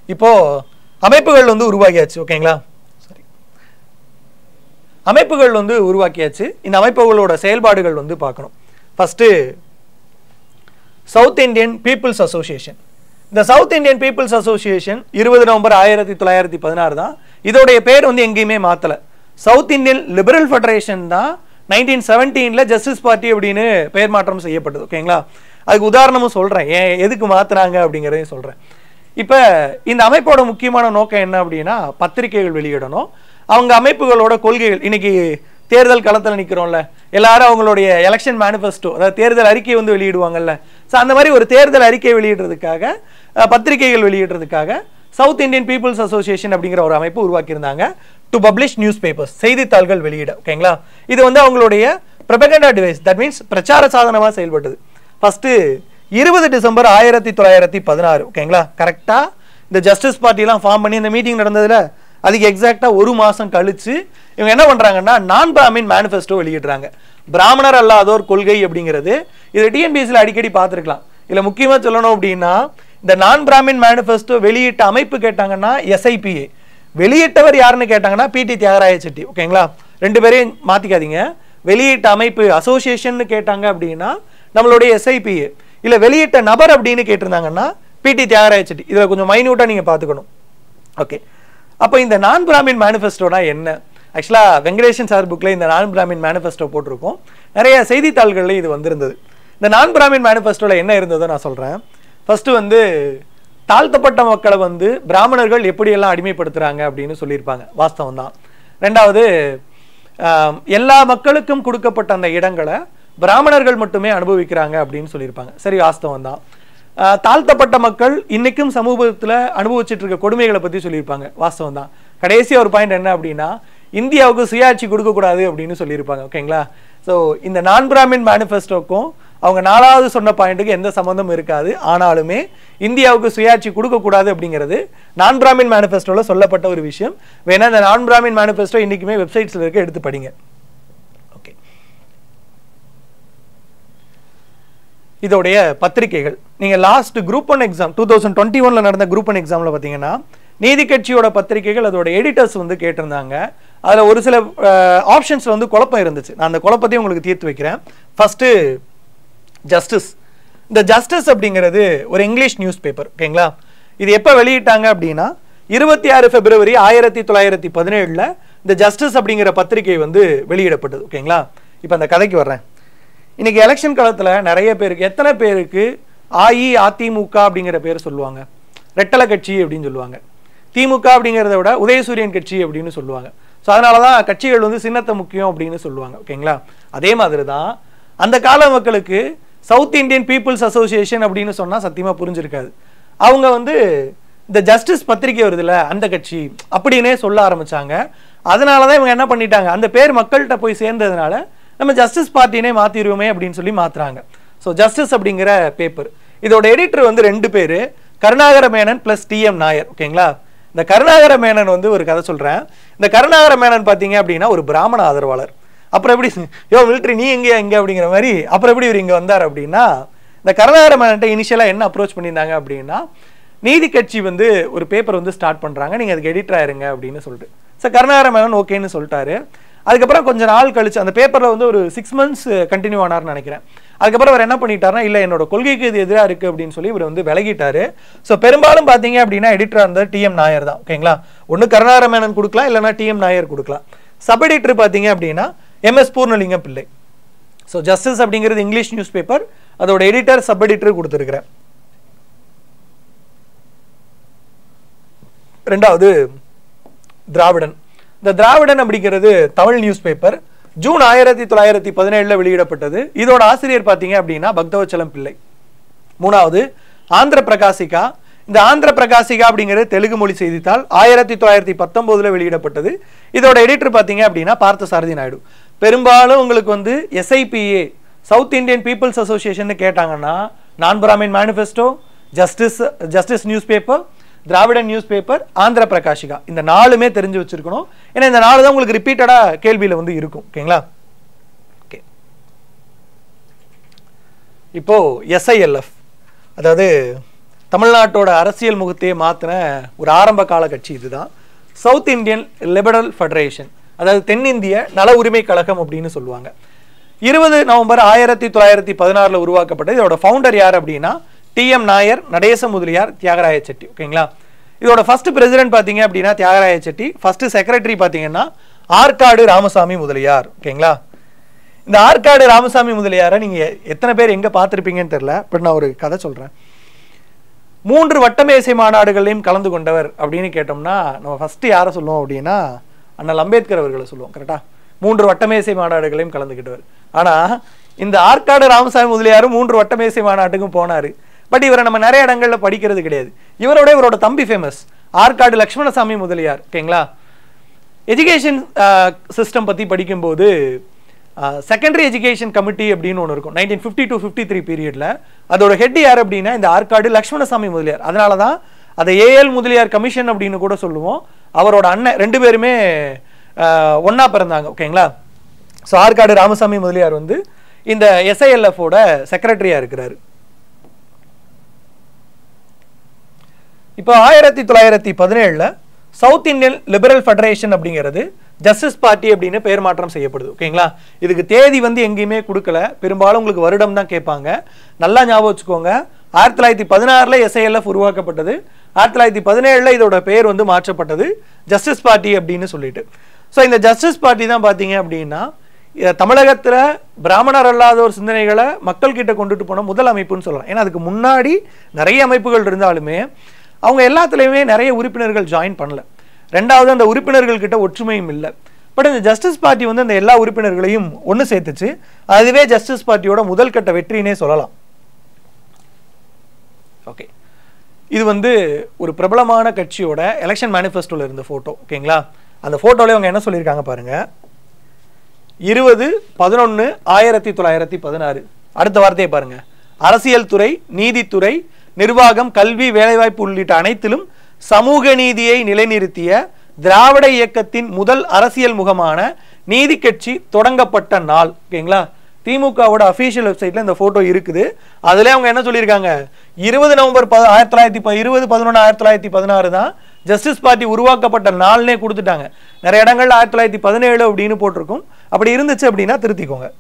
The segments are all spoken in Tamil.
இப்போ அமைப்புகள் வந்து உருவாகியாச்சு ஓகேங்களா சரி அமைப்புகள் வந்து உருவாக்கியாச்சு இந்த அமைப்புகளோட செயல்பாடுகள் வந்து பார்க்கணும் first south Indian peoples association இந்த சவுத் இந்தியன் பீப்புள்ஸ் அசோசியேஷன் இருபது நவம்பர் ஆயிரத்தி தொள்ளாயிரத்தி பதினாறு தான் இதோடைய பேர் வந்து எங்கேயுமே மாத்தல சவுத் இந்தியன் லிபரல் ஃபெடரேஷன் தான் நைன்டீன் செவன்டீனில் ஜஸ்டிஸ் பார்ட்டி அப்படின்னு பெயர் மாற்றம் செய்யப்பட்டது ஓகேங்களா அதுக்கு உதாரணமும் சொல்கிறேன் ஏன் எதுக்கு மாத்துறாங்க அப்படிங்கிறதையும் சொல்கிறேன் இப்போ இந்த அமைப்போட முக்கியமான நோக்கம் என்ன அப்படின்னா பத்திரிகைகள் வெளியிடணும் அவங்க அமைப்புகளோட கொள்கைகள் இன்னைக்கு தேர்தல் களத்தில் நிற்கிறோம்ல எல்லாரும் அவங்களுடைய எலெக்ஷன் மேனிஃபெஸ்டோ அதாவது தேர்தல் அறிக்கை வந்து வெளியிடுவாங்கல்ல ஸோ அந்த மாதிரி ஒரு தேர்தல் அறிக்கை வெளியிடுறதுக்காக அஹ், பத்திரிகைகள் வெளியிடுறதுக்காக சவுத் இந்தியன் பீப்புள்ஸ் அசோசியேஷன் அப்படிங்கிற ஒரு அமைப்பு உருவாக்கியிருந்தாங்க டு பப்ளிஷ் நியூஸ் பேப்பர்ஸ் செய்தித்தாள்கள் வெளியிட ஓகேங்களா இது வந்து அவங்களுடைய ப்ரொபகண்டா டிவைஸ் தட் மீன்ஸ் பிரச்சார சாதனமாக செயல்பட்டது ஃபர்ஸ்ட் இருபது டிசம்பர் ஆயிரத்தி தொள்ளாயிரத்தி பதினாறு ஓகேங்களா கரெக்டாக இந்த ஜஸ்டிஸ் பார்ட்டிலாம் ஃபார்ம் பண்ணி இந்த மீட்டிங் நடந்ததுல அதுக்கு எக்ஸாக்டாக ஒரு மாதம் கழிச்சு இவங்க என்ன பண்ணுறாங்கன்னா நான் பிராமின் மேனிஃபெஸ்டோ வெளியிடுறாங்க பிராமணர் அல்லாதோர் கொள்கை அப்படிங்கிறது இது டிஎன்பிஎஸ்சியில் அடிக்கடி பார்த்துருக்கலாம் இதில் முக்கியமாக சொல்லணும் அப்படின்னா இந்த நான் பிராமின் மேனிஃபெஸ்டோ வெளியிட்ட அமைப்பு கேட்டாங்கன்னா எஸ்ஐபிஏ வெளியிட்டவர் யாருன்னு கேட்டாங்கன்னா பிடி தியாகராய செட்டி ஓகேங்களா ரெண்டு பேரையும் மாற்றிக்காதீங்க வெளியிட்ட அமைப்பு அசோசியேஷன் கேட்டாங்க அப்படின்னா நம்மளுடைய எஸ்ஐபிஏ இல்லை வெளியிட்ட நபர் அப்படின்னு கேட்டிருந்தாங்கன்னா பிடி தியாகராய செட்டி இதில் கொஞ்சம் மைன்யூட்டாக நீங்கள் பார்த்துக்கணும் ஓகே அப்போ இந்த நான் பிராமின் மேனிஃபெஸ்டோனா என்ன ஆக்சுவலாக வெங்கடேஷன் சார் புக்கில் இந்த நான் பிராமின் மேனிஃபெஸ்டோ போட்டிருக்கோம் நிறைய செய்தித்தாள்களில் இது வந்திருந்தது இந்த நான் பிராமின் மேனிஃபெஸ்டோவில் என்ன இருந்ததோ நான் சொல்கிறேன் ஃபர்ஸ்ட் வந்து தாழ்த்தப்பட்ட மக்களை வந்து பிராமணர்கள் எப்படியெல்லாம் அடிமைப்படுத்துகிறாங்க அப்படின்னு சொல்லியிருப்பாங்க வாஸ்தவம் தான் ரெண்டாவது ஆம், எல்லா மக்களுக்கும் கொடுக்கப்பட்ட அந்த இடங்களை பிராமணர்கள் மட்டுமே அனுபவிக்கிறாங்க அப்படின்னு சொல்லியிருப்பாங்க சரி வாஸ்தவம் தான் ஆஹ் தாழ்த்தப்பட்ட மக்கள் இன்னைக்கும் சமூகத்துல அனுபவிச்சுட்டு இருக்க கொடுமைகளை பத்தி சொல்லியிருப்பாங்க வாஸ்தவம் தான் கடைசி ஒரு பாயிண்ட் என்ன அப்படின்னா இந்தியாவுக்கு சுயாட்சி கொடுக்கக்கூடாது அப்படின்னு சொல்லியிருப்பாங்க ஓகேங்களா ஸோ இந்த நான் பிராமின் மேனிஃபெஸ்டோக்கும் அவங்க நாலாவது சொன்ன பாயிண்ட்டுக்கு எந்த சம்மந்தமும் இருக்காது ஆனாலுமே இந்தியாவுக்கு சுயாட்சி கொடுக்கக்கூடாது அப்படிங்கிறது நான் பிராமின் மேனிஃபெஸ்டோவில் சொல்லப்பட்ட ஒரு விஷயம் வேணா இந்த நான் பிராமின் மேனிஃபெஸ்டோ இன்னைக்குமே வெப்சைட்ஸில் இருக்க எடுத்து படிங்க ஓகே இதோடைய பத்திரிகைகள் நீங்க last group one exam two thousand twenty ஒன்ல நடந்த குரூப் ஒன் எக்ஸாம்ல பாத்தீங்கன்னா நீதி கட்சியோட பத்திரிகைகள் அதோட எடிட்டர்ஸ் வந்து கேட்டிருந்தாங்க அதுல ஒரு சில ஆப்ஷன்ஸ்ல வந்து குழப்பம் இருந்துச்சு நான் அந்த குழப்பத்தையும் உங்களுக்கு தீர்த்து வைக்கிறேன் ஃபர்ஸ்ட் ஜஸ்டிஸ் இந்த ஜஸ்டிஸ் அப்படிங்கிறது ஒரு இங்கிலீஷ் நியூஸ் பேப்பர் ஓகேங்களா இது எப்போ வெளியிட்டாங்க அப்படின்னா இருபத்தி ஆறு பிப்ரவரி ஆயிரத்தி தொள்ளாயிரத்தி பதினேழுல இந்த ஜஸ்டிஸ் அப்படிங்கிற பத்திரிகை வந்து வெளியிடப்பட்டது ஓகேங்களா இப்போ அந்த கதைக்கு வர்றேன் இன்னைக்கு எலெக்ஷன் காலத்துல நிறைய பேருக்கு எத்தனை பேருக்கு அஇஅதிமுக அப்படிங்கிற பேர் சொல்லுவாங்க ரெட்டலை கட்சி அப்படின்னு சொல்லுவாங்க திமுக அப்படிங்கிறத விட உதயசூரியன் கட்சி அப்படின்னு சொல்லுவாங்க ஸோ அதனால தான் கட்சிகள் வந்து சின்னத்தை முக்கியம் அப்படின்னு சொல்லுவாங்க ஓகேங்களா அதே மாதிரி தான் அந்த கால மக்களுக்கு சவுத் இந்தியன் பீப்புள்ஸ் அசோசியேஷன் அப்படின்னு சொன்னா சத்தியமா புரிஞ்சிருக்காது அவங்க வந்து இந்த ஜஸ்டிஸ் பத்திரிகை வருதுல்ல அந்த கட்சி அப்படின்னே சொல்ல ஆரம்பிச்சாங்க அதனால தான் இவங்க என்ன பண்ணிட்டாங்க அந்த பேர் மக்கள்கிட்ட போய் சேர்ந்ததுனால நம்ம ஜஸ்டிஸ் பார்ட்டினே மாத்திருவோமே அப்படின்னு சொல்லி மாத்துறாங்க ஸோ ஜஸ்டிஸ் அப்படிங்கிற பேப்பர் இதோட எடிட்டர் வந்து ரெண்டு பேர் கருணாகர மேனன் பிளஸ் டிஎம் நாயர் ஓகேங்களா இந்த கருணாகர மேனன் வந்து ஒரு கதை சொல்றேன் இந்த கருணாகர மேனன் பார்த்தீங்க அப்படின்னா ஒரு பிராமண ஆதரவாளர் அப்புறம் எப்படி யோ மிலிட்ரி நீ எங்க எங்க அப்படிங்கிற மாதிரி அப்புறம் எப்படி இவர் இங்க வந்தார் அப்படின்னா இந்த கருணாகர மேனன்ட்ட இனிஷியலாக என்ன அப்ரோச் பண்ணியிருந்தாங்க அப்படின்னா நீதி கட்சி வந்து ஒரு பேப்பர் வந்து ஸ்டார்ட் பண்றாங்க நீங்க அதுக்கு எடிட்டர் ஆயிருங்க அப்படின்னு சொல்லிட்டு சார் கருணாகர மேனன் ஓகேன்னு சொல்லிட்டாரு அதுக்கப்புறம் கொஞ்ச நாள் கழிச்சு அந்த பேப்பர்ல வந்து ஒரு சிக்ஸ் மந்த்ஸ் கண்டினியூ ஆனார்னு நினைக்கிறேன் அதுக்கப்புறம் அவர் என்ன பண்ணிட்டாருன்னா இல்ல என்னோட கொள்கைக்கு இது எதிரா இருக்கு அப்படின்னு சொல்லி இவர் வந்து விலகிட்டாரு ஸோ பெரும்பாலும் பாத்தீங்க அப்படின்னா எடிட்டரா இருந்த டிஎம் நாயர் தான் ஓகேங்களா ஒன்னு கருணாகர மேனன் கொடுக்கலாம் இல்லைன்னா டிஎம் நாயர் கொடுக்கலாம் சப் எடிட்டர் பாத்தீங்க அப்படின்னா MS Purnalingam Pillai so justice அப்படிங்கிறது இங்கிலீஷ் நியூஸ் பேப்பர் அதோட எடிட்டர் சப் எடிட்டர் கொடுத்துருக்கிறேன் ரெண்டாவது திராவிடன் இந்த திராவிடன் அப்படிங்கிறது தமிழ் நியூஸ் பேப்பர் ஜூன் ஆயிரத்தி தொள்ளாயிரத்தி பதினேழுல வெளியிடப்பட்டது இதோட ஆசிரியர் பார்த்தீங்க அப்படின்னா பக்தவச்சலம் பிள்ளை மூணாவது ஆந்திர பிரகாசிகா இந்த ஆந்திர பிரகாசிகா அப்படிங்கிறது தெலுங்கு மொழி செய்தித்தாள் ஆயிரத்தி தொள்ளாயிரத்தி பத்தொன்பதுல வெளியிடப்பட்டது இதோட எடிட்டர் பார்த்தீங்க அப்படின்னா பார்த்த சாரதி நாயுடு பெரும்பாலும் உங்களுக்கு வந்து SIPA south Indian peoples association கேட்டாங்கன்னா நான் brahmin manifesto justice justice news paper Dravidan news paper Andhra Prakashika இந்த நாலுமே தெரிஞ்சு வச்சிருக்கணும் ஏன்னா இந்த நாலு தான் உங்களுக்கு ரிப்பீட்டடா கேள்வியில வந்து இருக்கும் ஓகேங்களா ஓகே இப்போ எஸ்ஐஎல்எஃப் அதாவது தமிழ்நாட்டோட அரசியல் முகத்தையே மாற்றின ஒரு ஆரம்ப கால கட்சி இதுதான் சவுத் இந்தியன் லிபரல் ஃபெடரேஷன் அதாவது தென்னிந்திய நல உரிமை கழகம் அப்படின்னு சொல்லுவாங்க இருபது நவம்பர் ஆயிரத்தி தொள்ளாயிரத்தி பதினாறில் உருவாக்கப்பட்டது இதோட ஃபவுண்டர் யார் அப்படின்னா டிஎம் நாயர் நடேச முதலியார் தியாகராய செட்டி ஓகேங்களா இதோட ஃபர்ஸ்ட் பிரசிடென்ட் பார்த்தீங்க அப்படின்னா தியாகராய செட்டி ஃபர்ஸ்ட் செக்ரட்டரி பார்த்தீங்கன்னா ஆற்காடு ராமசாமி முதலியார் ஓகேங்களா இந்த ஆற்காடு ராமசாமி முதலியாரை நீங்க எத்தனை பேர் எங்க பார்த்திருப்பீங்கன்னு தெரியல பட் நான் ஒரு கதை சொல்றேன் மூன்று வட்டமேசை மாநாடுகளையும் கலந்து கொண்டவர் அப்படின்னு கேட்டோம்னா நம்ம ஃபர்ஸ்ட் யாரை சொல்லுவோம் அப்படின்னா அண்ணல் அம்பேத்கர் அவர்களை சொல்லுவோம் கரெக்டா மூன்று வட்டமேசை மாநாடுகளையும் கலந்துக்கிட்டவர் ஆனா இந்த ஆற்காடு ராமசாமி முதலியாரும் மூன்று வட்டமேசை மாநாட்டுக்கும் போனாரு பட் இவரை நம்ம நிறைய இடங்கள்ல படிக்கிறது கிடையாது இவரோட இவரோட தம்பி ஃபேமஸ் ஆற்காடு லக்ஷ்மணசாமி முதலியார் ஓகேங்களா எஜுகேஷன் சிஸ்டம் பற்றி படிக்கும்போது செகண்டரி எஜுகேஷன் கமிட்டி அப்படின்னு ஒன்று இருக்கும் nineteen fifty to fifty three பீரியடில் அதோட ஹெட் யார் அப்படின்னா இந்த ஆற்காடு லக்ஷ்மணசாமி முதலியார் அதனால தான் அதை ஏஎல் முதலியார் கமிஷன் அப்படின்னு கூட சொல்லுவோம் அவரோட அண்ணன் ரெண்டு பேருமே ஒன்றா பிறந்தாங்க ஓகேங்களா ஸோ ஆற்காடு ராமசாமி முதலியார் வந்து இந்த எஸ்ஐஎல்எஃபோட செக்ரட்டரியாக இருக்கிறாரு இப்போ ஆயிரத்தி தொள்ளாயிரத்தி பதினேழுல சவுத் இந்தியன் லிபரல் ஃபெடரேஷன் அப்படிங்கிறது ஜஸ்டிஸ் பார்ட்டி அப்படின்னு பெயர் மாற்றம் செய்யப்படுது ஓகேங்களா இதுக்கு தேதி வந்து எங்கேயுமே கொடுக்கல பெரும்பாலும் உங்களுக்கு வருடம் தான் கேட்பாங்க நல்லா ஞாபகம் வச்சுக்கோங்க ஆயிரத்தி தொள்ளாயிரத்தி பதினாறுல எஸ்ஐஎல்எஃப் உருவாக்கப்பட்டது ஆயிரத்தி தொள்ளாயிரத்தி பதினேழுல இதோட பெயர் வந்து மாற்றப்பட்டது ஜஸ்டிஸ் பார்ட்டி அப்படின்னு சொல்லிட்டு ஸோ இந்த ஜஸ்டிஸ் பார்ட்டி தான் பார்த்தீங்க அப்படின்னா இத தமிழகத்துல பிராமணர் அல்லாதோர் சிந்தனைகளை மக்கள் கிட்ட கொண்டுட்டு போன முதல் அமைப்புன்னு சொல்லலாம் ஏன்னா அதுக்கு முன்னாடி நிறைய அமைப்புகள் இருந்தாலுமே அவங்க எல்லாத்துலேயுமே நிறைய உறுப்பினர்கள் ஜாயின் பண்ணல ரெண்டாவது அந்த உறுப்பினர்கள் கிட்ட ஒற்றுமையும் இல்லை பட் இந்த ஜஸ்டிஸ் பார்ட்டி வந்து அந்த எல்லா உறுப்பினர்களையும் ஒன்று சேர்த்துச்சு அதுவே ஜஸ்டிஸ் பார்ட்டியோட முதல் கட்ட வெற்றினே சொல்லலாம் ஓகே இது வந்து ஒரு பிரபலமான கட்சியோட எலெக்ஷன் மேனிஃபெஸ்டோல இருந்த ஃபோட்டோ ஓகேங்களா அந்த ஃபோட்டோல அவங்க என்ன சொல்லியிருக்காங்க பாருங்க இருபது பதினொன்று ஆயிரத்தி தொள்ளாயிரத்தி பதினாறு அடுத்த வார்த்தையை பாருங்க அரசியல் துறை நீதித்துறை நிர்வாகம் கல்வி வேலைவாய்ப்பு உள்ளிட்ட அனைத்திலும் சமூக நீதியை நிலைநிறுத்திய திராவிட இயக்கத்தின் முதல் அரசியல் முகமான நீதி கட்சி தொடங்கப்பட்ட நாள் ஓகேங்களா திமுகவோட அஃபீஷியல் வெப்சைட்ல இந்த போட்டோ இருக்குது அதுல அவங்க என்ன சொல்லியிருக்காங்க இருபது நவம்பர் ப ஆயிரத்தி தொள்ளாயிரத்தி ப இருபது பதினொன்று ஆயிரத்தி தொள்ளாயிரத்தி பதினாறு தான் ஜஸ்டிஸ் பார்ட்டி உருவாக்கப்பட்ட நாள்னே கொடுத்துட்டாங்க நிறைய இடங்கள்ல ஆயிரத்தி தொள்ளாயிரத்தி பதினேழு அப்படின்னு போட்டிருக்கும் அப்படி இருந்துச்சு அப்படின்னா திருத்திக்கோங்க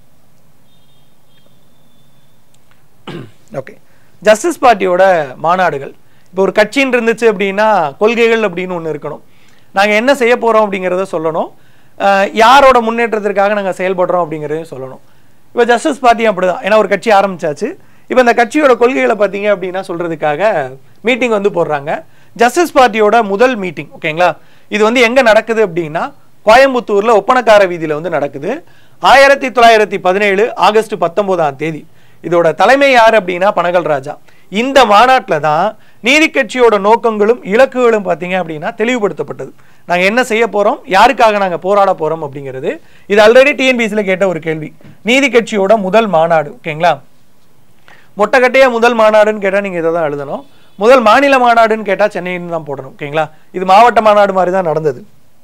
ஓகே ஜஸ்டிஸ் பார்ட்டியோட மாநாடுகள் இப்போ ஒரு கட்சின்னு இருந்துச்சு அப்படின்னா கொள்கைகள் அப்படின்னு ஒன்று இருக்கணும் நாங்கள் என்ன செய்ய போகிறோம் அப்படிங்கிறத சொல்லணும் அஹ் யாரோட முன்னேற்றத்திற்காக நாங்கள் செயல்படுறோம் அப்படிங்கிறதையும் சொல்லணும் இப்போ ஜஸ்டிஸ் பார்ட்டியும் அப்படிதான் ஏன்னா ஒரு கட்சி ஆரம்பிச்சாச்சு இப்போ இந்த கட்சியோட கொள்கைகளை பார்த்தீங்க அப்படின்னா சொல்றதுக்காக மீட்டிங் வந்து போடுறாங்க ஜஸ்டிஸ் பார்ட்டியோட முதல் மீட்டிங் ஓகேங்களா இது வந்து எங்க நடக்குது அப்படின்னா கோயம்புத்தூர்ல ஒப்பனக்கார வீதியில வந்து நடக்குது ஆயிரத்தி தொள்ளாயிரத்தி பதினேழு ஆகஸ்ட் பத்தொன்பதாம் தேதி இதோட தலைமை யார் அப்படின்னா பனகல் ராஜா இந்த மாநாட்டில் தான் நீதி கட்சியோட நோக்கங்களும் இலக்குகளும் பார்த்தீங்க அப்படின்னா தெளிவுபடுத்தப்பட்டது நாங்க என்ன செய்ய போறோம் யாருக்காக நாங்க போராட போறோம் அப்படிங்கிறது இது ஆல்ரெடி டிஎன்பிசியில் கேட்ட ஒரு கேள்வி நீதி கட்சியோட முதல் மாநாடு ஓகேங்களா மொட்டைக்கட்டையா முதல் மாநாடுன்னு கேட்டால் நீங்கள் இதை தான் எழுதணும் முதல் மாநில மாநாடுன்னு கேட்டால் சென்னைன்னு தான் போடணும் ஓகேங்களா இது மாவட்ட மாநாடு மாதிரி தான் நடந்தது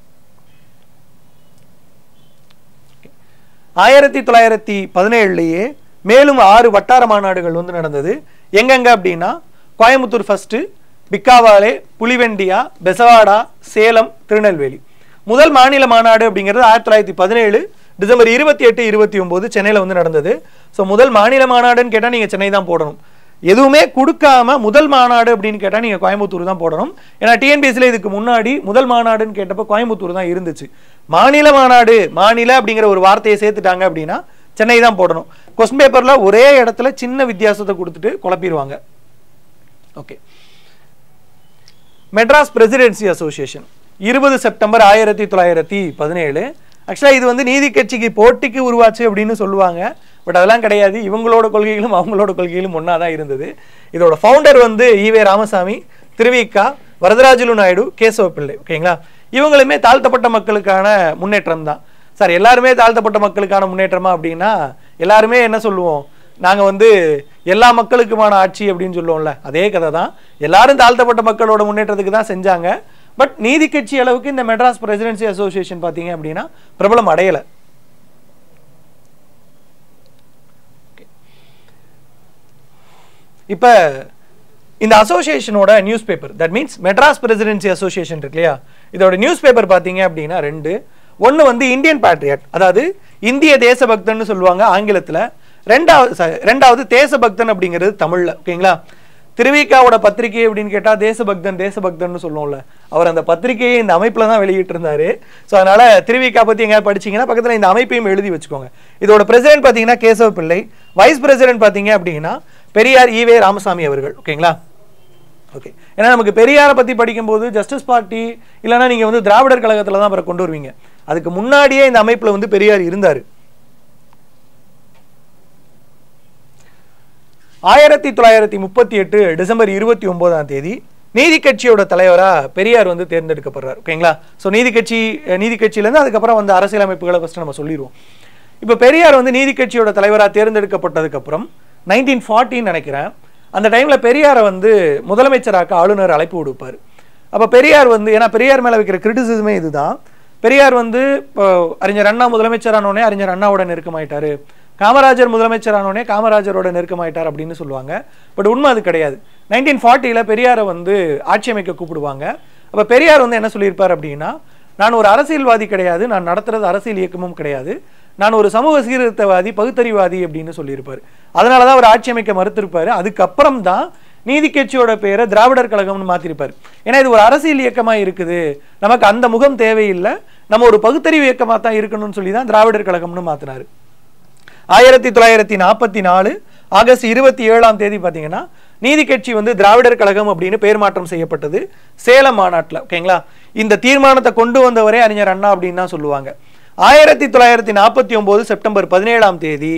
ஆயிரத்தி தொள்ளாயிரத்தி பதினேழுலேயே மேலும் ஆறு வட்டார மாநாடுகள் வந்து நடந்தது எங்கெங்க அப்படின்னா கோயம்புத்தூர் ஃபர்ஸ்ட் பிக்காவாலே புலிவெண்டியா பெசவாடா சேலம் திருநெல்வேலி முதல் மாநில மாநாடு அப்படிங்கிறது ஆயிரத்தி தொள்ளாயிரத்தி பதினேழு டிசம்பர் இருபத்தி எட்டு இருபத்தி ஒன்பது சென்னையில் வந்து நடந்தது ஸோ முதல் மாநில மாநாடுன்னு கேட்டால் நீங்கள் சென்னை தான் போடணும் எதுவுமே கொடுக்காம முதல் மாநாடு அப்படின்னு கேட்டால் நீங்கள் கோயம்புத்தூர் தான் போடணும் ஏன்னா டிஎன்பிஎஸ்சியில் இதுக்கு முன்னாடி முதல் மாநாடுன்னு கேட்டப்போ கோயம்புத்தூர் தான் இருந்துச்சு மாநில மாநாடு மாநில அப்படிங்கிற ஒரு வார்த்தையை சேர்த்துட்டாங்க அப்படின்னா சென்னை தான் போடணும் கொஸ்டின் பேப்பரில் ஒரே இடத்துல சின்ன வித்தியாசத்தை கொடுத்துட்டு குழப்பிடுவாங்க ஓகே மெட்ராஸ் பிரசிடென்சி அசோசியேஷன் இருபது செப்டம்பர் ஆயிரத்தி தொள்ளாயிரத்தி பதினேழு ஆக்சுவலாக இது வந்து நீதி கட்சிக்கு போட்டிக்கு உருவாச்சு அப்படின்னு சொல்லுவாங்க பட் அதெல்லாம் கிடையாது இவங்களோட கொள்கைகளும் அவங்களோட கொள்கைகளும் ஒன்றா தான் இருந்தது இதோட ஃபவுண்டர் வந்து ஈவே ராமசாமி திருவிக்கா வரதராஜுலு நாயுடு கேசவ பிள்ளை ஓகேங்களா இவங்களுமே தாழ்த்தப்பட்ட மக்களுக்கான முன்னேற்றம் தான் சார் எல்லாருமே தாழ்த்தப்பட்ட மக்களுக்கான முன்னேற்றமா அப்படின்னா எல்லாருமே என்ன சொல்லுவோம் நாங்கள் வந்து எல்லா மக்களுக்குமான ஆட்சி அப்படின்னு சொல்லுவோம்ல அதே கதை தான் எல்லாரும் தாழ்த்தப்பட்ட மக்களோட முன்னேற்றத்துக்கு தான் செஞ்சாங்க பட் நீதி கட்சி அளவுக்கு இந்த மெட்ராஸ் பிரசிடென்சி அசோசியேஷன் பார்த்தீங்க அப்படின்னா பிரபலம் அடையலை இப்போ இந்த அசோசியேஷனோட news paper that means Madras presidency association இருக்கு இல்லையா இதோட நியூஸ் பேப்பர் பார்த்தீங்க அப்படின்னா ரெண்டு ஒன்று வந்து இந்தியன் பேட்ரியட் அதாவது இந்திய தேசபக்தன்னு சொல்லுவாங்க ஆங்கிலத்தில் ரெண்டாவது sorry, ரெண்டாவது தேசபக்தன் அப்படிங்கிறது தமிழில் ஓகேங்களா திருவிக்காவோட பத்திரிகை அப்படின்னு கேட்டால் தேசபக்தன் தேசபக்தன் சொல்லுவோம்ல அவர் அந்த பத்திரிகையை இந்த அமைப்பில் தான் வெளியிட்டு இருந்தாரு ஸோ அதனால திருவிக்கா பற்றி எங்கேயாவது படிச்சீங்கன்னா பக்கத்தில் இந்த அமைப்பையும் எழுதி வச்சுக்கோங்க இதோட பிரசிடென்ட் பார்த்தீங்கன்னா கேசவ பிள்ளை வைஸ் பிரசிடென்ட் பார்த்தீங்க அப்படின்னா பெரியார் ஈவே ராமசாமி அவர்கள் ஓகேங்களா ஓகே ஏன்னா நமக்கு பெரியாரை பற்றி படிக்கும்போது ஜஸ்டிஸ் பார்ட்டி இல்லைன்னா நீங்கள் வந்து திராவிடர் கழகத்தில் தான் அப்புறம் கொண்டு வருவீங்க அதுக்கு முன்னாடியே இந்த அமைப்பில் வந்து பெரியார் இருந்தார் ஆயிரத்தி தொள்ளாயிரத்தி முப்பத்தி எட்டு டிசம்பர் இருபத்தி ஒன்பதாம் தேதி நீதி கட்சியோட தலைவரா பெரியார் வந்து தேர்ந்தெடுக்கப்படுறார் ஓகேங்களா ஸோ நீதி கட்சி அஹ், நீதி கட்சியிலேருந்து அதுக்கப்புறம் வந்து அரசியலமைப்புகளை ஃபஸ்ட்டு நம்ம சொல்லிடுவோம் இப்போ பெரியார் வந்து நீதி கட்சியோட தலைவராக தேர்ந்தெடுக்கப்பட்டதுக்கப்புறம் நைன்டீன் ஃபார்ட்டின்னு நினைக்கிறேன் அந்த டைமில் பெரியாரை வந்து முதலமைச்சராக்க ஆளுநர் அழைப்பு விடுப்பார் அப்போ பெரியார் வந்து ஏன்னா பெரியார் மேலே வைக்கிற கிரிட்டிசிசமே இதுதான் பெரியார் வந்து இப்போ அறிஞர் அண்ணா முதலமைச்சரானோடனே அறிஞர் அண்ணாவோட நெருக்கமாயிட்டாரு காமராஜர் முதலமைச்சரானோடனே காமராஜரோட நெருக்கமாயிட்டார் அப்படின்னு சொல்லுவாங்க பட் உண்மை அது கிடையாது நைன்டீன் ஃபார்ட்டியில் பெரியாரை வந்து ஆட்சி அமைக்க கூப்பிடுவாங்க அப்போ பெரியார் வந்து என்ன சொல்லியிருப்பார் அப்படின்னா நான் ஒரு அரசியல்வாதி கிடையாது நான் நடத்துறது அரசியல் இயக்கமும் கிடையாது நான் ஒரு சமூக சீர்திருத்தவாதி பகுத்தறிவாதி அப்படின்னு சொல்லியிருப்பார் அதனால தான் அவர் ஆட்சி அமைக்க மறுத்திருப்பாரு அதுக்கப்புறம் தான் நீதி கட்சியோட பேரை திராவிடர் கழகம்னு மாத்திருப்பார் ஏன்னா இது ஒரு அரசியல் இயக்கமா இருக்குது நமக்கு அந்த முகம் தேவையில்லை நம்ம ஒரு பகுத்தறிவு இயக்கமா தான் இருக்கணும்னு சொல்லி தான் திராவிடர் கழகம்னு மாத்தினாரு ஆயிரத்தி தொள்ளாயிரத்தி நாற்பத்தி நாலு ஆகஸ்ட் இருபத்தி ஏழாம் தேதி பார்த்தீங்கன்னா நீதி கட்சி வந்து திராவிடர் கழகம் அப்படின்னு பெயர் மாற்றம் செய்யப்பட்டது சேலம் மாநாட்டில் ஓகேங்களா இந்த தீர்மானத்தை கொண்டு வந்தவரே அறிஞர் அண்ணா அப்படின்னு தான் சொல்லுவாங்க ஆயிரத்தி தொள்ளாயிரத்தி நாற்பத்தி ஒன்பது செப்டம்பர் பதினேழாம் தேதி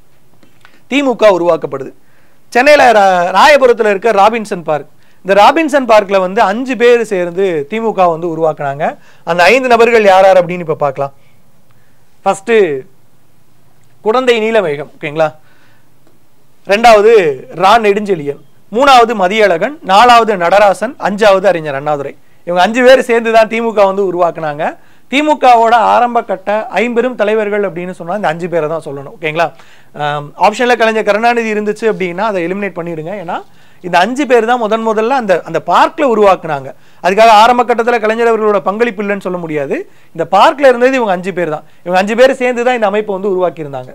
திமுக உருவாக்கப்படுது சென்னையில் ராயபுரத்தில் இருக்க ராபின்சன் பார்க் இந்த ராபின்சன் பார்க்கில் வந்து அஞ்சு பேர் சேர்ந்து திமுக வந்து உருவாக்குனாங்க அந்த ஐந்து நபர்கள் யார் யார் அப்படின்னு இப்போ பார்க்கலாம் ஃபஸ்ட்டு குடந்தை நீலமேகம் ஓகேங்களா ரெண்டாவது ரா நெடுஞ்செழியன் மூணாவது மதியழகன் நாலாவது நடராசன் அஞ்சாவது அறிஞர் அண்ணாதுரை இவங்க அஞ்சு பேர் சேர்ந்து தான் திமுக வந்து உருவாக்குனாங்க திமுகவோட ஆரம்ப கட்ட ஐம்பெரும் தலைவர்கள் அப்படின்னு சொன்னா இந்த அஞ்சு பேரை தான் சொல்லணும் ஓகேங்களா ஆப்ஷனில் கலைஞர் கருணாநிதி இருந்துச்சு அப்படின்னா அதை எலிமினேட் பண்ணிடுங்க ஏன்னா இந்த அஞ்சு பேர் தான் முதன் முதல்ல அந்த அந்த பார்க்ல உருவாக்குனாங்க அதுக்காக ஆரம்ப கட்டத்தில் கலைஞர் அவர்களோட பங்களிப்பு இல்லைன்னு சொல்ல முடியாது இந்த பார்க்ல இருந்தது இவங்க அஞ்சு பேர் தான் இவங்க அஞ்சு பேர் சேர்ந்து தான் இந்த அமைப்பை வந்து உருவாக்கியிருந்தாங்க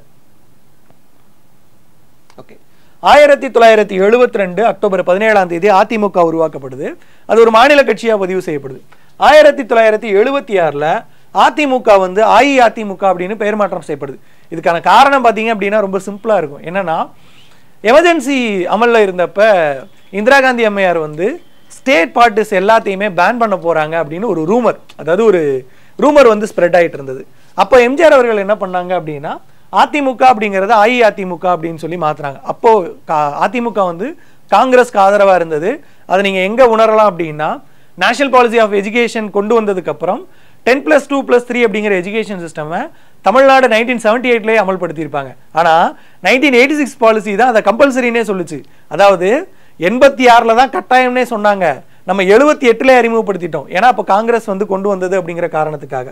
ஓகே ஆயிரத்தி தொள்ளாயிரத்தி எழுபத்தி ரெண்டு அக்டோபர் பதினேழாம் தேதி அதிமுக உருவாக்கப்படுது அது ஒரு மாநில கட்சியாக பதிவு செய்யப்படுது ஆயிரத்தி தொள்ளாயிரத்தி எழுபத்தி ஆறில் அதிமுக வந்து அஇஅதிமுக அப்படின்னு பெயர் மாற்றம் செய்யப்படுது இதுக்கான காரணம் பார்த்தீங்க அப்படின்னா ரொம்ப சிம்பிளாக இருக்கும் என்னன்னா எமர்ஜென்சி அமலில் இருந்தப்ப இந்திரா காந்தி அம்மையார் வந்து ஸ்டேட் பார்ட்டிஸ் எல்லாத்தையுமே பேன் பண்ண போறாங்க அப்படின்னு ஒரு ரூமர் அதாவது ஒரு ரூமர் வந்து ஸ்ப்ரெட் ஆயிட்டு இருந்தது அப்போ எம்ஜிஆர் அவர்கள் என்ன பண்ணாங்க அப்படின்னா அதிமுக அப்படிங்கறத அஇஅதிமுக அப்படின்னு சொல்லி மாத்துறாங்க அப்போ கா- அதிமுக வந்து காங்கிரஸ்க்கு ஆதரவா இருந்தது அதை நீங்க எங்க உணரலாம் அப்படின்னா நேஷனல் பாலிசி ஆஃப் எஜுகேஷன் கொண்டு வந்ததுக்கு அப்புறம் ten plus two plus three அப்படிங்கிற எஜுகேஷன் சிஸ்டமை தமிழ்நாடு நைன்டீன் செவன்டி எயிட்லேயே அமல்படுத்தியிருப்பாங்க ஆனால் நைன்டீன் எயிட்டி சிக்ஸ் பாலிசி தான் அதை கம்பல்சரினே சொல்லுச்சு அதாவது எண்பத்தி ஆறில் தான் கட்டாயம்னே சொன்னாங்க நம்ம எழுபத்தி எட்டுல அறிமுகப்படுத்திட்டோம் ஏன்னா அப்போ காங்கிரஸ் வந்து கொண்டு வந்தது அப்படிங்கிற காரணத்துக்காக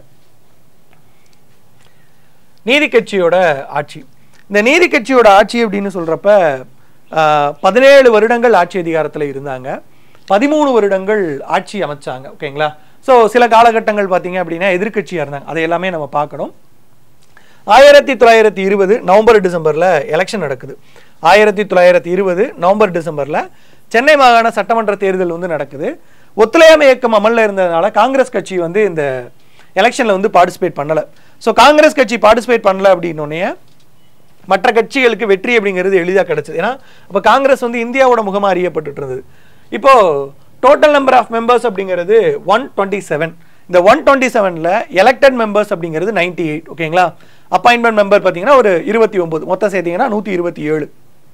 நீதி கட்சியோட ஆட்சி இந்த நீதி கட்சியோட ஆட்சி அப்படின்னு சொல்றப்ப ஆஹ், பதினேழு வருடங்கள் ஆட்சி அதிகாரத்தில் இருந்தாங்க பதிமூணு வருடங்கள் ஆட்சி அமைச்சாங்க ஓகேங்களா ஸோ சில காலகட்டங்கள் பார்த்தீங்க அப்படின்னா எதிர்க்கட்சியாக இருந்தாங்க அதை எல்லாமே நம்ம பார்க்கணும் ஆயிரத்தி தொள்ளாயிரத்தி இருபது நவம்பர் டிசம்பர்ல எலெக்ஷன் நடக்குது ஆயிரத்தி தொள்ளாயிரத்தி இருபது நவம்பர் டிசம்பர்ல சென்னை மாகாண சட்டமன்ற தேர்தல் வந்து நடக்குது ஒத்துழையாமை இயக்கம் அமல்ல இருந்ததுனால காங்கிரஸ் கட்சி வந்து இந்த எலெக்ஷன்ல வந்து பார்ட்டிசிபேட் பண்ணல ஸோ காங்கிரஸ் கட்சி பார்ட்டிசிபேட் பண்ணல அப்படின்னோடனே மற்ற கட்சிகளுக்கு வெற்றி அப்படிங்கிறது எளிதாக கிடைச்சது ஏன்னா அப்போ காங்கிரஸ் வந்து இந்தியாவோட முகமா அறியப்பட்டுட்டு இருந்தது இப்போ டோட்டல் நம்பர் ஆஃப் மெம்பர்ஸ் அப்படிங்கிறது ஒன் டுவெண்ட்டி செவன் இந்த ஒன் டுவெண்ட்டி செவனில் எலெக்டட் மெம்பர்ஸ் அப்படிங்கிறது நைன்டி எயிட் ஓகேங்களா அப்பாயின்மெண்ட் மெம்பர் பார்த்தீங்கன்னா ஒரு இருபத்தி ஒன்பது மொத்தம் சேர்த்தீங்கன்னா நூற்றி இருபத்தி ஏழு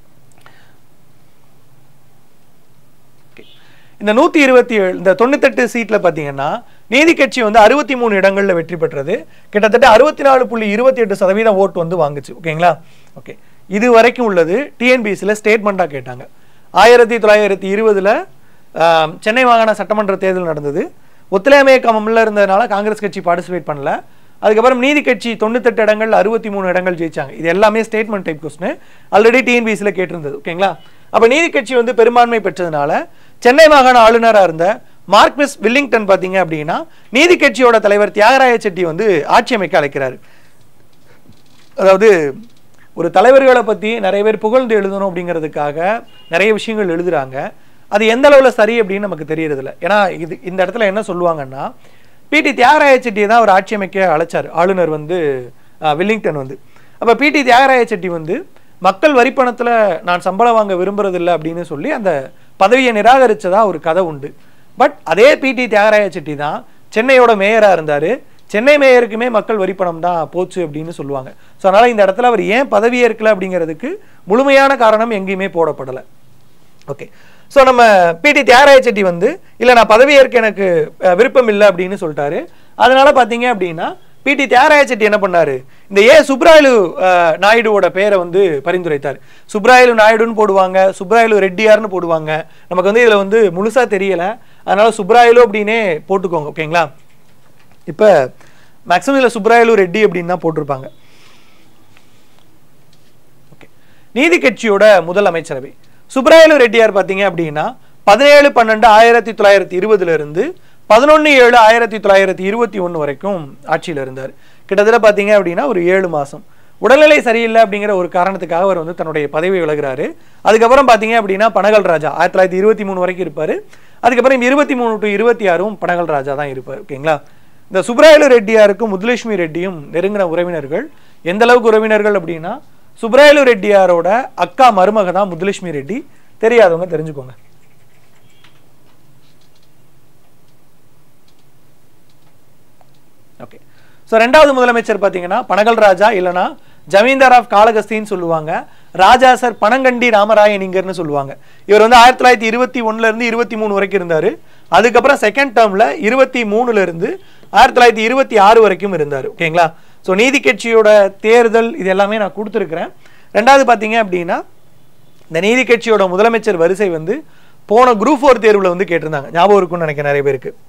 இந்த நூற்றி இருபத்தி ஏழு இந்த தொண்ணூத்தெட்டு சீட்டில் பார்த்தீங்கன்னா நீதி கட்சி வந்து அறுபத்தி மூணு இடங்களில் வெற்றி பெற்றது கிட்டத்தட்ட அறுபத்தி நாலு புள்ளி இருபத்தி எட்டு சதவீதம் ஓட்டு வந்து வாங்குச்சு ஓகேங்களா ஓகே இது வரைக்கும் உள்ளது டிஎன்பிசியில் ஸ்டேட்மெண்ட்டாக கேட்டாங்க ஆயிரத்தி தொள்ளாயிரத்தி இருபதில் சென்னை மாகாண சட்டமன்ற தேர்தல் நடந்தது ஒத்துழையாமை இயக்கம்ல இருந்ததுனால காங்கிரஸ் கட்சி பார்ட்டிசிபேட் பண்ணல அதுக்கப்புறம் நீதி கட்சி தொண்ணூத்தெட்டு இடங்கள் அறுபத்தி மூணு இடங்கள் ஜெயிச்சாங்க இது எல்லாமே ஸ்டேட்மெண்ட் டைப் கொஸ்டின் ஆல்ரெடி டிஎன்பிசியில் கேட்டிருந்தது ஓகேங்களா அப்ப நீதி கட்சி வந்து பெரும்பான்மை பெற்றதுனால சென்னை மாகாண ஆளுநராக இருந்த மார்க்மிஸ் வில்லிங்டன் பார்த்தீங்க அப்படின்னா நீதி கட்சியோட தலைவர் தியாகராய செட்டி வந்து ஆட்சி அமைக்க அழைக்கிறாரு அதாவது ஒரு தலைவர்களை பற்றி நிறைய பேர் புகழ்ந்து எழுதணும் அப்படிங்கிறதுக்காக நிறைய விஷயங்கள் எழுதுறாங்க அது எந்த அளவில் சரி அப்படின்னு நமக்கு தெரியறதில்ல ஏன்னா இது இந்த இடத்துல என்ன சொல்லுவாங்கன்னா பிடி தியாகராய செட்டியை தான் அவர் ஆட்சி அமைக்க அழைச்சார் ஆளுநர் வந்து அஹ், வில்லிங்டன் வந்து அப்போ பிடி தியாகராய செட்டி வந்து மக்கள் வரிப்பணத்தில் நான் சம்பளம் வாங்க விரும்புறதில்ல அப்படின்னு சொல்லி அந்த பதவியை நிராகரிச்சதா ஒரு கதை உண்டு பட் அதே பிடி தியாகராய செட்டி தான் சென்னையோட மேயராக இருந்தார் சென்னை மேயருக்குமே மக்கள் வரிப்பணம் தான் போச்சு அப்படின்னு சொல்லுவாங்க ஸோ அதனால் இந்த இடத்துல அவர் ஏன் பதவி ஏற்கல அப்படிங்கிறதுக்கு முழுமையான காரணம் எங்கேயுமே போடப்படலை ஓகே ஸோ நம்ம பிடி தியாகராய செட்டி வந்து இல்லை நான் பதவி ஏற்க எனக்கு அஹ், விருப்பம் இல்லை அப்படின்னு சொல்லிட்டாரு அதனால பார்த்தீங்க அப்படின்னா பிடி தியாகராய செட்டி என்ன பண்ணாரு இந்த ஏ சுப்ராயலு அஹ், நாயுடுவோட பேரை வந்து பரிந்துரைத்தார் சுப்ராயலு நாயுடுன்னு போடுவாங்க சுப்ராயலு ரெட்டியார்னு போடுவாங்க நமக்கு வந்து இதில் வந்து முழுசா தெரியல அதனால சுப்ராயலு அப்படின்னே போட்டுக்கோங்க ஓகேங்களா இப்போ மேக்ஸிமம் இதில் சுப்ராயலு ரெட்டி அப்படின்னு தான் போட்டிருப்பாங்க ஓகே நீதி கட்சியோட முதல் அமைச்சரவை சுப்ராயலு ரெட்டியார் பார்த்தீங்க அப்படின்னா பதினேழு பன்னெண்டு ஆயிரத்தி தொள்ளாயிரத்தி இருபதுல இருந்து பதினொன்று ஏழு ஆயிரத்தி தொள்ளாயிரத்தி இருபத்தி ஒன்று வரைக்கும் ஆட்சியில் இருந்தார் கிட்டத்தட்ட பார்த்தீங்க அப்படின்னா ஒரு ஏழு மாதம் உடல்நிலை சரியில்லை அப்படிங்கிற ஒரு காரணத்துக்காக அவர் வந்து தன்னுடைய பதவி விலகுறாரு அதுக்கப்புறம் பார்த்தீங்க அப்படின்னா பனகல் ராஜா ஆயிரத்தி தொள்ளாயிரத்தி இருபத்தி மூணு வரைக்கும் இருப்பார் அதுக்கப்புறம் இருபத்தி மூணு டு இருபத்தி ஆறும் பனகல் ராஜா தான் இருப்பார் ஓகேங்களா இந்த சுப்ராயலு ரெட்டியாருக்கும் முத்துலட்சுமி ரெட்டியும் நெருங்கின உறவினர்கள் எந்த அளவுக்கு உறவினர்கள் அப்படின்னா சுப்ராயலு ரெட்டியாரோட அக்கா மருமக தான் முத்துலட்சுமி ரெட்டி தெரியாதவங்க தெரிஞ்சுக்கோங்க ஓகே ஸோ ரெண்டாவது முதலமைச்சர் பார்த்தீங்கன்னா பனகல் ராஜா இல்லைனா ஜமீன்தார் ஆஃப் காளகஸ்தின்னு சொல்லுவாங்க ராஜா சார் பனங்கண்டி ராமராயனிங்கர்னு சொல்லுவாங்க இவர் வந்து ஆயிரத்தி தொள்ளாயிரத்தி இருபத்தி ஒண்ணுல இருந்து இருபத்தி மூணு வரைக்கும் இருந்தார் அதுக்கப்புறம் செகண்ட் டேர்மில் இருபத்தி மூணுல இருந்து ஆயிரத்தி தொள்ளாயிரத்தி இருபத்தி ஆறு வரைக்கும் இருந்தார் ஓகேங்களா ஸோ நீதி கட்சியோட தேர்தல் இது எல்லாமே நான் கொடுத்துருக்குறேன் ரெண்டாவது பார்த்தீங்க அப்படின்னா இந்த நீதி கட்சியோட முதலமைச்சர் வரிசை வந்து போன குரூப் ஃபோர் தேர்வில் வந்து கேட்டிருந்தாங்க ஞாபகம் இருக்கும்னு நினைக்கிறேன் நிறைய பேருக்கு